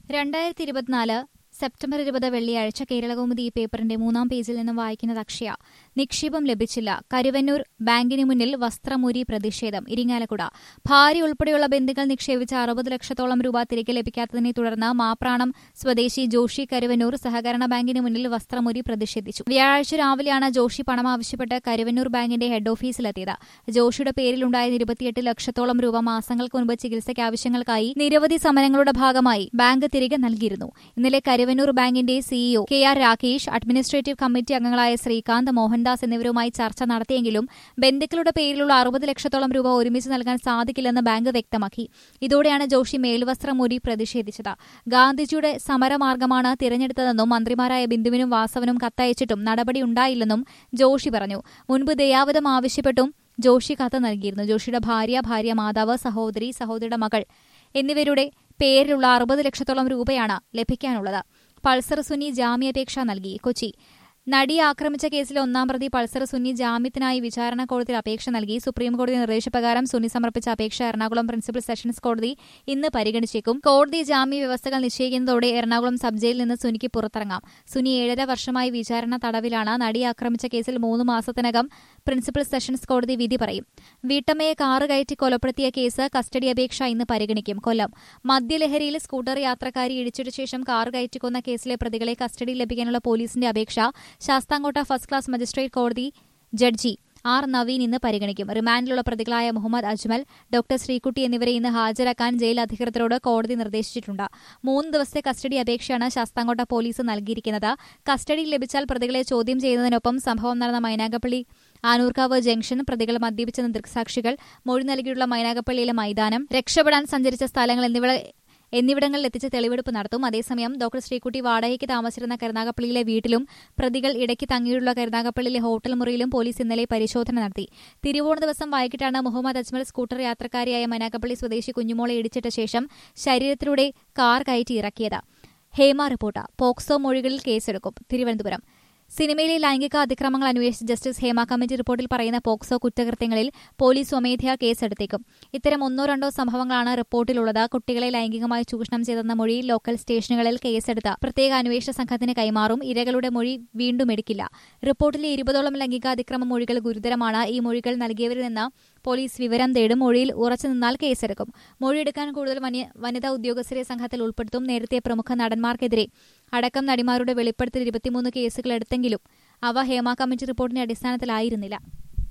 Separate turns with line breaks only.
രണ്ടായിരത്തി ഇരുപത്തിനാല് സെപ്റ്റംബർ ഇരുപത് വെള്ളിയാഴ്ച കേരളകൗമുദി ഈ പേപ്പറിന്റെ മൂന്നാം പേജിൽ നിന്നും വായിക്കുന്നത് അക്ഷയ നിക്ഷേപം ലഭിച്ചില്ല കരുവന്നൂർ ബാങ്കിന് മുന്നിൽ വസ്ത്രമുരി പ്രതിഷേധം ഇരിങ്ങാലക്കുട ഭാര്യ ഉൾപ്പെടെയുള്ള ബന്ധുക്കൾ നിക്ഷേപിച്ച അറുപത് ലക്ഷത്തോളം രൂപ തിരികെ ലഭിക്കാത്തതിനെ തുടർന്ന് മാപ്രാണം സ്വദേശി ജോഷി കരുവന്നൂർ സഹകരണ ബാങ്കിന് മുന്നിൽ വസ്ത്രമുരി പ്രതിഷേധിച്ചു വ്യാഴാഴ്ച രാവിലെയാണ് ജോഷി പണം ആവശ്യപ്പെട്ട് കരുവന്നൂർ ബാങ്കിന്റെ ഹെഡ് ഓഫീസിലെത്തിയത് ജോഷിയുടെ പേരിലുണ്ടായ ഇരുപത്തിയെട്ട് ലക്ഷത്തോളം രൂപ മാസങ്ങൾക്ക് മുൻപ് ചികിത്സയ്ക്ക് ആവശ്യങ്ങൾക്കായി നിരവധി സമരങ്ങളുടെ ഭാഗമായി ബാങ്ക് തിരികെ നൽകിയിരുന്നു ഇന്നലെ കരുവന്നൂർ ബാങ്കിന്റെ CEO K R Rakesh administrative committee അംഗങ്ങളായ ശ്രീകാന്ത് മോഹൻദാസ് എന്നിവരുമായി ചർച്ച നടത്തിയെങ്കിലും ബന്ധുക്കളുടെ പേരിലുള്ള അറുപത് ലക്ഷത്തോളം രൂപ ഒരുമിച്ച് നൽകാൻ സാധിക്കില്ലെന്ന് ബാങ്ക് വ്യക്തമാക്കി ഇതോടെയാണ് ജോഷി മേൽവസ്ത്രമൂരി പ്രതിഷേധിച്ചത് ഗാന്ധിജിയുടെ സമരമാർഗമാണ് തിരഞ്ഞെടുത്തതെന്നും മന്ത്രിമാരായ ബിന്ദുവിനും വാസവനും കത്തയച്ചിട്ടും നടപടിയുണ്ടായില്ലെന്നും ജോഷി പറഞ്ഞു മുൻപ് ദയാവധം ആവശ്യപ്പെട്ടും ജോഷി കത്ത് നൽകിയിരുന്നു ജോഷിയുടെ ഭാര്യ ഭാര്യ മാതാവ് സഹോദരി സഹോദരിയുടെ മകൾ എന്നിവരുടെ പേരിലുള്ള അറുപത് ലക്ഷത്തോളം രൂപയാണ് ലഭിക്കാനുള്ളത് പൾസർ സുനി ജാമ്യാപേക്ഷ നൽകി കൊച്ചി നടിയെ ആക്രമിച്ച കേസിലെ ഒന്നാം പ്രതി പൾസർ സുന്നി ജാമ്യത്തിനായി വിചാരണ കോടതിയിൽ അപേക്ഷ നൽകി സുപ്രീംകോടതി നിർദ്ദേശപ്രകാരം സുന്നി സമർപ്പിച്ച അപേക്ഷ എറണാകുളം പ്രിൻസിപ്പൽ സെഷൻസ് കോടതി ഇന്ന് പരിഗണിച്ചേക്കും കോടതി ജാമ്യ വ്യവസ്ഥകൾ നിശ്ചയിക്കുന്നതോടെ എറണാകുളം സബ് ജയിലിൽ നിന്ന് സുനിക്ക് പുറത്തിറങ്ങാം സുനി ഏഴര വർഷമായി വിചാരണ തടവിലാണ് നടിയെ ആക്രമിച്ച കേസിൽ മൂന്ന് മാസത്തിനകം പ്രിൻസിപ്പൽ സെഷൻസ് കോടതി വിധി പറയും വീട്ടമ്മയെ കാറ് കയറ്റി കൊലപ്പെടുത്തിയ കേസ് കസ്റ്റഡി അപേക്ഷ ഇന്ന് പരിഗണിക്കും കൊല്ലം മദ്യലഹരിയിൽ സ്കൂട്ടർ യാത്രക്കാരി ഇടിച്ചിട്ട ശേഷം കാറ് കയറ്റിക്കൊന്ന കേസിലെ പ്രതികളെ കസ്റ്റഡിയിൽ ലഭിക്കാനുള്ള പോലീസിന്റെ അപേക്ഷ ശാസ്താംകോട്ട ഫസ്റ്റ് ക്ലാസ് മജിസ്ട്രേറ്റ് കോടതി ജഡ്ജി ആർ നവീൻ ഇന്ന് പരിഗണിക്കും റിമാൻഡിലുള്ള പ്രതികളായ മുഹമ്മദ് അജ്മൽ ഡോക്ടർ ശ്രീകുട്ടി എന്നിവരെ ഇന്ന് ഹാജരാക്കാൻ ജയിൽ അധികൃതരോട് കോടതി നിർദ്ദേശിച്ചിട്ടുണ്ട് മൂന്ന് ദിവസത്തെ കസ്റ്റഡി അപേക്ഷയാണ് ശാസ്താംകോട്ട പോലീസ് നൽകിയിരിക്കുന്നത് കസ്റ്റഡിയിൽ ലഭിച്ചാൽ പ്രതികളെ ചോദ്യം ചെയ്യുന്നതിനൊപ്പം സംഭവം നടന്ന മൈനാഗപ്പള്ളി ആനൂർക്കാവ് ജംഗ്ഷൻ പ്രതികൾ മദ്യപിച്ചെന്ന ദൃക്സാക്ഷികൾ മൊഴി നൽകിയിട്ടുള്ള മൈനാഗപ്പള്ളിയിലെ മൈതാനം രക്ഷപ്പെടാൻ സഞ്ചരിച്ച സ്ഥലങ്ങൾ എന്നിവ എന്നിവിടങ്ങളിൽ എത്തിച്ച് തെളിവെടുപ്പ് നടത്തും അതേസമയം ഡോക്ടർ ശ്രീകുട്ടി വാടകയ്ക്ക് താമസിച്ചിരുന്ന കരുനാഗപ്പള്ളിയിലെ വീട്ടിലും പ്രതികൾ ഇടയ്ക്ക് തങ്ങിയിട്ടുള്ള കരുനാഗപ്പള്ളിയിലെ ഹോട്ടൽ മുറിയിലും പോലീസ് ഇന്നലെ പരിശോധന നടത്തി തിരുവോണ ദിവസം വൈകിട്ടാണ് മുഹമ്മദ് അജ്മൽ സ്കൂട്ടർ യാത്രക്കാരിയായ മനാഗപ്പള്ളി സ്വദേശി കുഞ്ഞുമോളെ ഇടിച്ചിട്ട ശേഷം ശരീരത്തിലൂടെ കാർ കയറ്റി ഇറക്കിയത് ഹേമ റിപ്പോർട്ട് പോക്സോ മൊഴികളിൽ കേസെടുക്കും തിരുവനന്തപുരം സിനിമയിലെ ലൈംഗിക അതിക്രമങ്ങൾ അന്വേഷിച്ച് ജസ്റ്റിസ് ഹേമ കമ്മിറ്റി റിപ്പോർട്ടിൽ പറയുന്ന പോക്സോ കുറ്റകൃത്യങ്ങളിൽ പോലീസ് സ്വമേധയാ കേസെടുത്തേക്കും ഇത്തരം ഒന്നോ രണ്ടോ സംഭവങ്ങളാണ് റിപ്പോർട്ടിലുള്ളത് കുട്ടികളെ ലൈംഗികമായി ചൂഷണം ചെയ്തെന്ന മൊഴി ലോക്കൽ സ്റ്റേഷനുകളിൽ കേസെടുത്ത പ്രത്യേക അന്വേഷണ സംഘത്തിന് കൈമാറും ഇരകളുടെ മൊഴി വീണ്ടും എടുക്കില്ല റിപ്പോർട്ടിലെ ഇരുപതോളം ലൈംഗിക അതിക്രമ മൊഴികൾ ഗുരുതരമാണ് ഈ മൊഴികൾ നൽകിയവരിൽ നിന്ന് പോലീസ് വിവരം തേടും മൊഴിയിൽ ഉറച്ചു നിന്നാൽ കേസെടുക്കും മൊഴിയെടുക്കാൻ കൂടുതൽ വനിതാ ഉദ്യോഗസ്ഥരെ സംഘത്തിൽ ഉൾപ്പെടുത്തും നേരത്തെ പ്രമുഖ നടന്മാർക്കെതിരെ അടക്കം നടിമാരുടെ വെളിപ്പെടുത്തൽ ഇരുപത്തിമൂന്ന് കേസുകൾ എടുത്തെങ്കിലും അവ ഹേമ കമ്മിറ്റി റിപ്പോർട്ടിന്റെ അടിസ്ഥാനത്തിലായിരുന്നില്ല